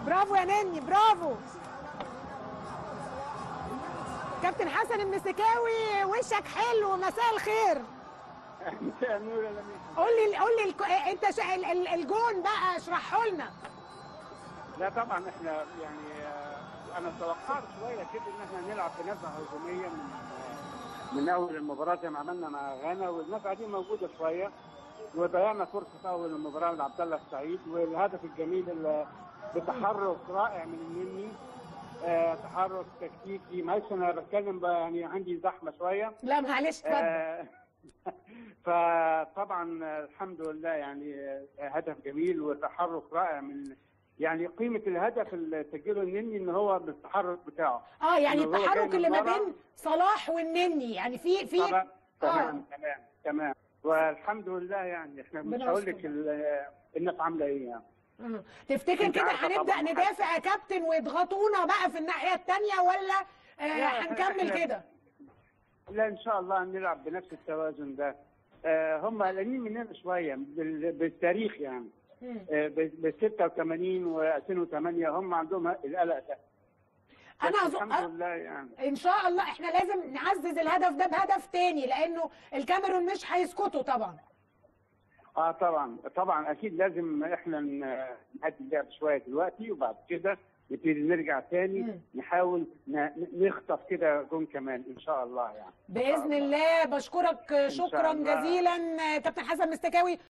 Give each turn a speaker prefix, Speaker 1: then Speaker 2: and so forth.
Speaker 1: برافو يا نني برافو كابتن حسن المسكاوي وشك حلو مساء الخير
Speaker 2: مساء النور يا لميس
Speaker 1: قول لي قول لي الك... انت شا... ال- ال- الجون بقى اشرحه لنا
Speaker 2: لا طبعا احنا يعني آه، انا توقعت شويه كده ان احنا نلعب بنزعه هجوميه من آه، من اول المباراه زي ما عملنا مع غانا والنزعه دي موجوده شويه وضيعنا فرصه في اول المباراه من عبد الله السعيد والهدف الجميل اللي بتحرك رائع من النني آه تحرك تكتيكي معلش انا بتكلم بقى يعني عندي زحمه شويه
Speaker 1: لا معلش اتفضل
Speaker 2: آه، فطبعا آه، الحمد لله يعني آه، هدف جميل وتحرك رائع من يعني قيمه الهدف اللي سجله النني ان هو بالتحرك بتاعه
Speaker 1: اه يعني
Speaker 2: إنه هو جاي
Speaker 1: التحرك
Speaker 2: من
Speaker 1: اللي ما
Speaker 2: ورا.
Speaker 1: بين صلاح والنني يعني في في
Speaker 2: طبعا
Speaker 1: آه.
Speaker 2: تمام تمام تمام والحمد لله يعني احنا مش
Speaker 1: ربنا
Speaker 2: هقول لك
Speaker 1: يستر.
Speaker 2: ال- الناس عامله ايه يعني
Speaker 1: مم. تفتكر
Speaker 2: أنت
Speaker 1: كده
Speaker 2: عارفة
Speaker 1: هنبدا
Speaker 2: طبعاً.
Speaker 1: ندافع يا كابتن ويضغطونا بقى في الناحيه الثانيه ولا آه
Speaker 2: لا،
Speaker 1: هنكمل
Speaker 2: إحنا-
Speaker 1: كده
Speaker 2: لا ان شاء الله نلعب بنفس التوازن ده آه هم قلقانين مننا شويه بال- بالتاريخ يعني
Speaker 1: مم.
Speaker 2: ب 86 و 2008 هم عندهم القلق ده
Speaker 1: انا
Speaker 2: بس
Speaker 1: أظن
Speaker 2: الحمد لله يعني
Speaker 1: ان شاء الله احنا لازم نعزز الهدف ده بهدف تاني لانه الكاميرون مش هيسكتوا طبعا
Speaker 2: اه طبعا طبعا اكيد لازم احنا ن- نهدي اللعب شويه دلوقتي وبعد كده نبتدي نرجع تاني
Speaker 1: مم.
Speaker 2: نحاول ن- نخطف كده جون كمان ان شاء الله يعني
Speaker 1: باذن الله بشكرك شكرا
Speaker 2: الله.
Speaker 1: جزيلا كابتن حسن مستكاوي